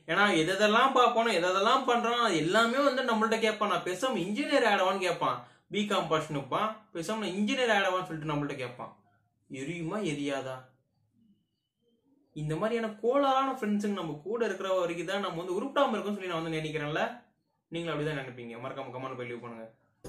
ஏன்னா எது எதெல்லாம் பார்ப்போம் எது எதெல்லாம் பண்றோம் அது எல்லாமே வந்து நம்மள்ட்ட கேட்பான் நான் பேசாம இன்ஜினியர் ஆடவான்னு கேட்பான் பிகாம் படிச்சுனுப்பான் பேசாம நான் இன்ஜினியர் ஆடவான்னு சொல்லிட்டு நம்மள்ட்ட கேட்பான் எரியுமா எரியாதா இந்த மாதிரியான கோளாறான ஃப்ரெண்ட்ஸுங்க நம்ம கூட இருக்கிற வரைக்கும் தான் நம்ம வந்து உருப்பிடாம இருக்கோம்னு சொல்லி நான் வந்து நினைக்கிறேன்ல நீங்களும் அப்படிதான் நினைப்பீங்க மறக்காம கமெண்ட் போய் லீவ் பண்ணுங்க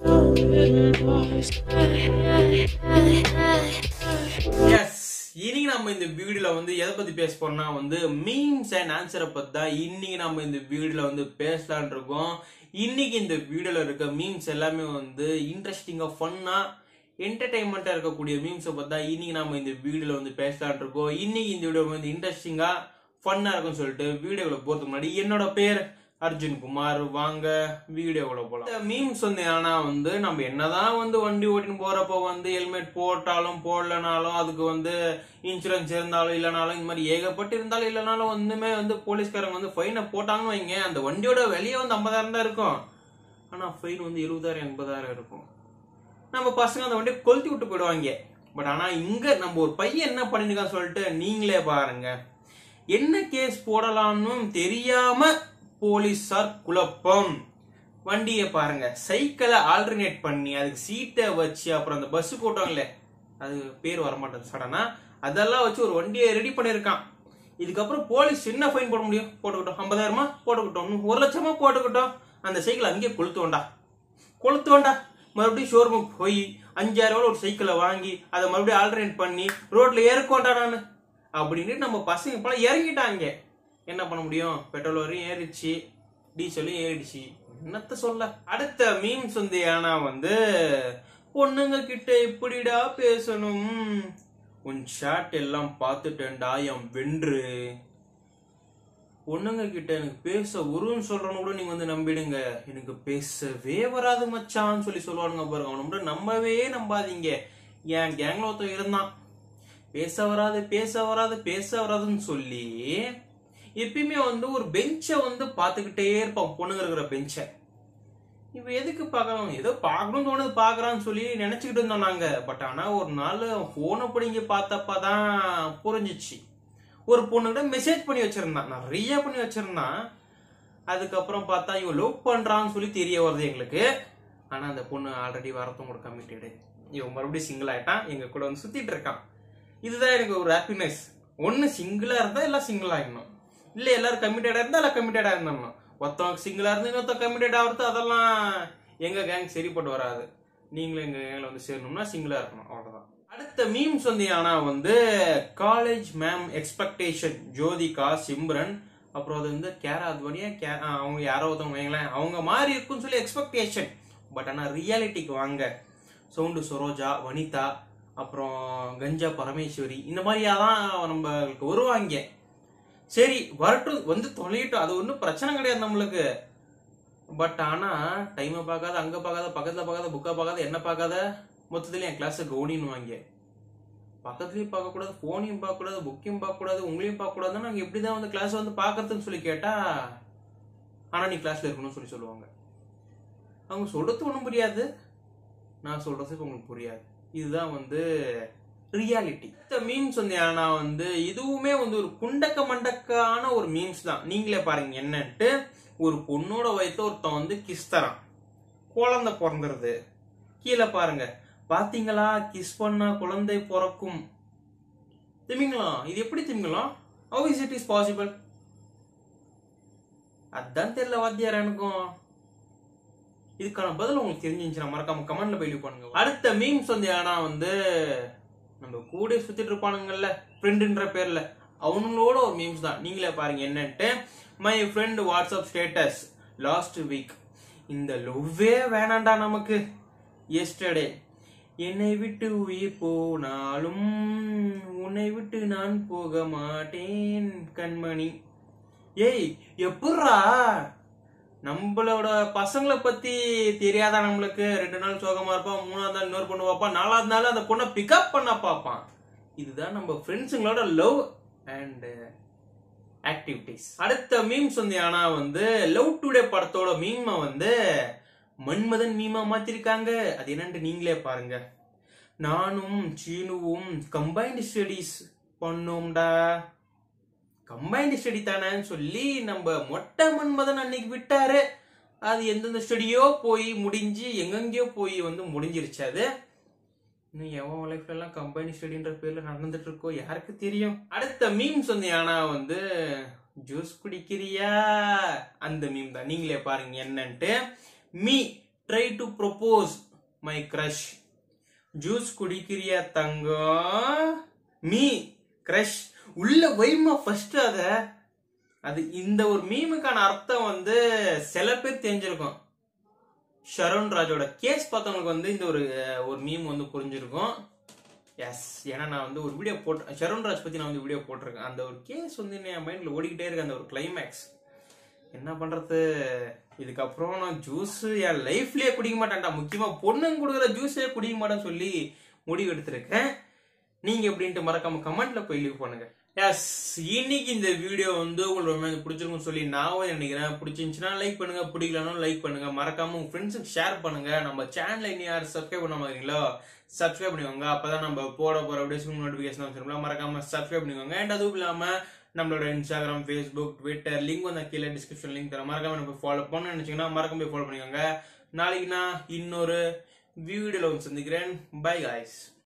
எஸ் இன்னைக்கு நம்ம இந்த வீடியோல வந்து எதை பத்தி பேச போறோம்னா வந்து மீம்ஸ் அண்ட் ஆன்சரை பத்தி தான் இன்னைக்கு நம்ம இந்த வீடியோல வந்து பேசலாம்னு இருக்கோம் இன்னைக்கு இந்த வீடியோல இருக்க மீம்ஸ் எல்லாமே வந்து இன்ட்ரெஸ்டிங்கா ஃபன்னா என்டர்டைன்மெண்ட்டா இருக்கக்கூடிய மீம்ஸை பத்தி தான் இன்னைக்கு நம்ம இந்த வீடியோல வந்து பேசலாம்னு இருக்கோம் இன்னைக்கு இந்த வீடியோ வந்து இன்ட்ரெஸ்டிங்கா ஃபன்னா இருக்கும்னு சொல்லிட்டு வீடியோக்குள்ள போறதுக்கு முன்னாடி என்னோட பேர் அர்ஜுன் குமார் வாங்க வீடியோக்குள்ள போலாம் மீம்ஸ் வந்து ஆனா வந்து நம்ம என்னதான் வந்து வண்டி ஓட்டின்னு போறப்போ வந்து ஹெல்மெட் போட்டாலும் போடலனாலும் அதுக்கு வந்து இன்சூரன்ஸ் இருந்தாலும் இல்லைனாலும் இந்த மாதிரி ஏகப்பட்டு இருந்தாலும் இல்லைனாலும் வந்துமே வந்து போலீஸ்காரங்க வந்து ஃபைனை போட்டாங்கன்னு வைங்க அந்த வண்டியோட விலையே வந்து ஐம்பதாயிரம் தான் இருக்கும் ஆனா ஃபைன் வந்து இருபதாயிரம் எண்பதாயிரம் இருக்கும் நம்ம பசங்க அந்த வண்டியை கொளுத்தி விட்டு போயிடுவாங்க பட் ஆனா இங்க நம்ம ஒரு பையன் என்ன பண்ணிருக்கான்னு சொல்லிட்டு நீங்களே பாருங்க என்ன கேஸ் போடலாம்னு தெரியாம போலீஸார் குழப்பம் வண்டியை பாருங்க சைக்கிளை ஆல்டர்னேட் பண்ணி அதுக்கு சீட்டை வச்சு அப்புறம் அந்த பஸ் போட்டாங்களே அது பேர் வரமாட்டேன் சடனா அதெல்லாம் வச்சு ஒரு வண்டியை ரெடி பண்ணியிருக்கான் இதுக்கப்புறம் போலீஸ் என்ன ஃபைன் போட முடியும் போட்டுக்கிட்டோம் ஐம்பதாயிரமா போட்டுக்கிட்டோம் இன்னும் ஒரு லட்சமா போட்டுக்கிட்டோம் அந்த சைக்கிள் அங்கேயே கொளுத்துவோண்டா கொளுத்துவோண்டா மறுபடியும் ஷோரூமுக்கு போய் அஞ்சாயிரம் ரூபாய் ஒரு சைக்கிளை வாங்கி அதை மறுபடியும் ஆல்டர்னேட் பண்ணி ரோட்ல ஏறுக்கோண்டா நான் அப்படின்னு நம்ம பசங்க போல இறங்கிட்டாங்க என்ன பண்ண முடியும் பெட்ரோல் வரையும் ஏறிடுச்சு டீசலும் ஏறிடுச்சு என்னத்த சொல்ல அடுத்த மீம்ஸ் வந்து ஏன்னா வந்து பொண்ணுங்க கிட்ட இப்படிடா பேசணும் உன் ஷாட் எல்லாம் பார்த்துட்டேன்டா என் வென்று பொண்ணுங்க கிட்ட எனக்கு பேச உருன்னு சொல்றவனு கூட நீங்க வந்து நம்பிடுங்க எனக்கு பேசவே வராது மச்சான்னு சொல்லி சொல்லுவானுங்க பாருங்க அவனை மட்டும் நம்பவே நம்பாதீங்க என் கேங்ல ஒருத்தன் இருந்தான் பேச வராது பேச வராது பேச வராதுன்னு சொல்லி எப்பயுமே வந்து ஒரு பெஞ்சை வந்து பார்த்துக்கிட்டே இருப்பான் பொண்ணுங்க இருக்கிற பெஞ்சை இவ எதுக்கு பார்க்கணும் ஏதோ பார்க்கணும்னு தோணுது பார்க்கறான்னு சொல்லி நினைச்சுக்கிட்டு இருந்தோம் நாங்க பட் ஆனா ஒரு நாள் போனை பிடிங்கி பார்த்தப்பதான் புரிஞ்சிச்சு ஒரு பொண்ணுகிட்ட மெசேஜ் பண்ணி வச்சிருந்தான் நிறைய பண்ணி வச்சிருந்தான் அதுக்கப்புறம் பார்த்தா இவன் லவ் பண்றான்னு சொல்லி தெரிய வருது எங்களுக்கு ஆனா அந்த பொண்ணு ஆல்ரெடி வரத்தும் கூட கமிட்டடு இவன் மறுபடியும் சிங்கிள் ஆயிட்டான் எங்க கூட வந்து சுத்திட்டு இருக்கான் இதுதான் எனக்கு ஒரு ஹாப்பினஸ் ஒன்னு சிங்கிளா இருந்தா எல்லாம் சிங்கிள் ஆயிடணும் இல்ல எல்லாரும் கமிட்டடா இருந்தா எல்லாம் கமிட்டடா இருந்தோம் ஒருத்தவங்க சிங்கிளா இருந்து இன்னொருத்த கமிட்டட் ஆகிறது அதெல்லாம் எங்க கேங் சரிப்பட்டு வராது நீங்களும் எங்க கேங்ல வந்து சேரணும்னா சிங்கிளா இருக்கணும் அவ்வளவுதான் அடுத்த மீம்ஸ் வந்து ஆனா வந்து college ma'am expectation Jyothika Simran அப்புறம் அது வந்து கேரா அத்வானியா கே ஆ, அவங்க யாரோ ஒருத்தவங்க வைங்களேன் அவங்க மாதிரி இருக்குன்னு சொல்லி எக்ஸ்பெக்டேஷன் பட் ஆனா ரியாலிட்டிக்கு வாங்க சவுண்டு சரோஜா வனிதா அப்புறம் கஞ்சா பரமேஸ்வரி இந்த மாதிரியா தான் நம்மளுக்கு வருவாங்க சரி வரட்டும் வந்து தொலையிட்டோம் அது ஒன்றும் பிரச்சனை கிடையாது நம்மளுக்கு பட் ஆனா டைமை பார்க்காத அங்க பார்க்காத பக்கத்துல பார்க்காத புக்கை பார்க்காத என்ன பார்க்காத மொத்தத்துல என் கிளாஸை கவுனின்னு வாங்க பக்கத்துலயும் பார்க்க கூடாது போனையும் பார்க்க கூடாது புக்கையும் பார்க்க கூடாது உங்களையும் பார்க்க கூடாதுன்னா நாங்க எப்படிதான் வந்து கிளாஸ் வந்து பார்க்கறதுன்னு சொல்லி கேட்டா ஆனா நீ கிளாஸ்ல இருக்கணும்னு சொல்லி சொல்லுவாங்க அவங்க சொல்றது ஒன்றும் புரியாது நான் சொல்றது உங்களுக்கு புரியாது இதுதான் வந்து ரியாலிட்டி இந்த மீம்ஸ் வந்து ஆனா வந்து இதுவுமே வந்து ஒரு குண்டக்க மண்டக்கான ஒரு மீம்ஸ் தான் நீங்களே பாருங்க என்னன்ட்டு ஒரு பொண்ணோட வயசுல ஒருத்தன் வந்து கிஸ் தரான் குழந்தை பிறந்துருது கீழே பாருங்க பாத்தீங்களா கிஸ் பண்ணா குழந்தை பிறக்கும் திமிங்கலாம் இது எப்படி திமிங்கலாம் how is it is possible அதான் தெரியல வாத்தியார் எனக்கும் இதுக்கான பதில் உங்களுக்கு தெரிஞ்சிருந்துச்சுன்னா மறக்காம கமெண்ட்ல போய் leave பண்ணுங்க அடுத்த மீம்ஸ் வந்து ஏன்னா வந்து நம்ம கூட சுத்திட்டு இருப்பானுங்கல்ல ஃப்ரெண்டுன்ற பேர்ல அவனுங்களோட ஒரு மீம்ஸ் தான் நீங்களே பாருங்க என்னன்ட்டு my friend WhatsApp status last week இந்த லவ்வே வேணாண்டா நமக்கு எஸ்டர்டே என்னை விட்டு உயிர் போனாலும் உன்னை விட்டு நான் போக மாட்டேன் கண்மணி ஏய் எப்பட்றா நம்மளோட பசங்களை பத்தி தெரியாதா நம்மளுக்கு ரெண்டு நாள் சோகமா இருப்பான் மூணாவது நாள் இன்னொரு பொண்ணு பார்ப்பான் நாலாவது நாள் அந்த பொண்ணை பிக்கப் பண்ண பார்ப்பான் இதுதான் நம்ம ஃப்ரெண்ட்ஸுங்களோட லவ் அண்ட் ஆக்டிவிட்டிஸ் அடுத்த மீம்ஸ் வந்து ஆனா வந்து லவ் டுடே படத்தோட மீமை வந்து மன்மதன் மீமா மாத்திருக்காங்க அது என்னன்னு நீங்களே பாருங்க நானும் சீனுவும் கம்பைன்டு ஸ்டடீஸ் பண்ணோம்டா கம்பைன்டு ஸ்டடி தானேன்னு சொல்லி நம்ம மொட்டை மன்மதன் அன்னைக்கு விட்டாரு அது எந்தெந்த ஸ்டடியோ போய் முடிஞ்சு எங்கெங்கேயோ போய் வந்து முடிஞ்சிருச்சு அது இன்னும் எவன் லைஃப்ல எல்லாம் கம்பெனி ஸ்டடின்ற பேர்ல நடந்துட்டு இருக்கோ யாருக்கு தெரியும் அடுத்த மீம்ஸ் வந்து ஆனா வந்து ஜூஸ் குடிக்கிறியா அந்த மீம் தான் நீங்களே பாருங்க என்னன்ட்டு me try to propose my crush juice குடிக்கிறியா தங்கம் மீ க்ரஷ் உள்ள வைமா ஃபர்ஸ்ட் அத அது இந்த ஒரு மீமுக்கான அர்த்தம் வந்து சில பேர் தெரிஞ்சிருக்கும் ஷரோன் ராஜோட கேஸ் பார்த்தவங்களுக்கு வந்து இந்த ஒரு ஒரு மீம் வந்து புரிஞ்சிருக்கும் எஸ் ஏன்னா நான் வந்து ஒரு வீடியோ போட்டு ஷரோன் ராஜ் பத்தி நான் வந்து வீடியோ போட்டிருக்கேன் அந்த ஒரு கேஸ் வந்து என் மைண்ட்ல ஓடிக்கிட்டே இருக்கு அந்த ஒரு கிளைமேக்ஸ் என்ன பண்றது இதுக்கப்புறம் நான் ஜூஸ் என் லைஃப்லயே குடிக்க மாட்டேன்டா முக்கியமா பொண்ணுங்க கொடுக்குற ஜூஸே குடிக்க மாட்டேன்னு சொல்லி முடிவு எடுத்திருக்கேன் நீங்க எப்படின்ட்டு மறக்காம கமெண்ட்ல போய் லீவ் பண்ணுங்க எஸ் இன்னைக்கு இந்த வீடியோ வந்து உங்களுக்கு ரொம்ப பிடிச்சிருக்கும்னு சொல்லி நான் வந்து நினைக்கிறேன் பிடிச்சிருந்துச்சுன்னா லைக் பண்ணுங்க பிடிக்கலனாலும் லைக் பண்ணுங்க மறக்காம உங்க ஃப்ரெண்ட்ஸுக்கு ஷேர் பண்ணுங்க நம்ம சேனலை இன்னும் யாரும் சப்ஸ்கிரைப் பண்ண மாதிரிங்களோ சப்ஸ்கிரைப் பண்ணிக்கோங்க அப்பதான் நம்ம போட போற வீடியோஸ்க்கு நோட்டிபிகேஷன் வந்துருக்கலாம் மறக்காம சப்ஸ்கிரைப் பண்ணிக்கோங்க அண்ட் அதுவும் இல்லாம நம்மளோட இன்ஸ்டாகிராம் ஃபேஸ்புக் ட்விட்டர் லிங்க் வந்து கீழே டிஸ்கிரிப்ஷன் லிங்க் தர மறக்காம நம்ம ஃபாலோ பண்ண நினைச்சீங்கன்னா மறக்காம போய் ஃபாலோ பண்ணிக்கோங்க நாளைக்கு நான் இன்னொரு வீடியோல வந்து சந்திக்கிறேன் பை காய்ஸ்